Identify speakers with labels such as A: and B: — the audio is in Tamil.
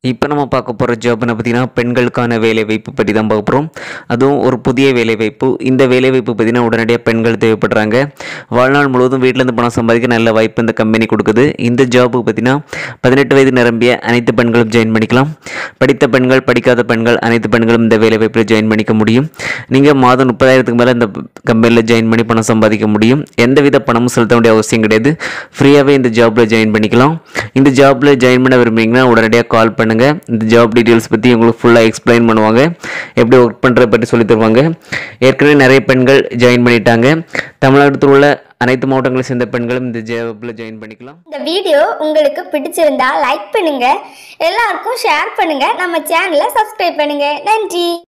A: இப்போ நம்ம பார்க்க போகிற ஜாப்னு பார்த்தீங்கன்னா பெண்களுக்கான வேலைவாய்ப்பு பற்றி தான் பார்க்க போகிறோம் அதுவும் ஒரு புதிய வேலைவாய்ப்பு இந்த வேலைவாய்ப்பு பார்த்தீங்கன்னா உடனடியாக பெண்கள் தேவைப்படுறாங்க வாழ்நாள் முழுவதும் வீட்டிலேருந்து பணம் சம்பாதிக்க நல்ல வாய்ப்பு இந்த கம்பெனி கொடுக்குது இந்த ஜாபுக்கு பார்த்தீங்கன்னா பதினெட்டு வயது நிரம்பிய அனைத்து பெண்களும் ஜாயின் பண்ணிக்கலாம் படித்த பெண்கள் படிக்காத பெண்கள் அனைத்து பெண்களும் இந்த வேலைவாய்ப்பில் ஜாயின் பண்ணிக்க முடியும் நீங்கள் மாதம் முப்பதாயிரத்துக்கு மேலே இந்த கம்பெனியில் ஜாயின் பண்ணி பணம் சம்பாதிக்க முடியும் எந்தவித பணமும் செலுத்த வேண்டிய அவசியம் கிடையாது ஃப்ரீயாகவே இந்த ஜாப்பில் ஜாயின் பண்ணிக்கலாம் இந்த ஜாப்பில் ஜாயின் பண்ண விரும்புறீங்கன்னா உடனடியாக கால் பண்ணுங்கள் இந்த ஜாப் டீட்டெயில்ஸ் பற்றி உங்களுக்கு ஃபுல்லாக எக்ஸ்பிளைன் பண்ணுவாங்க எப்படி ஒர்க் பண்ணுறத பற்றி சொல்லி தருவாங்க ஏற்கனவே நிறைய பெண்கள் ஜாயின் பண்ணிட்டாங்க தமிழ்நாட்டில் உள்ள அனைத்து மாவட்டங்களை சேர்ந்த பெண்களும் இந்த ஜாப்பில் ஜாயின் பண்ணிக்கலாம்
B: இந்த வீடியோ உங்களுக்கு பிடிச்சிருந்தா லைக் பண்ணுங்க எல்லாருக்கும் ஷேர் பண்ணுங்க நம்ம சேனலை சப்ஸ்கிரைப் பண்ணுங்க நன்றி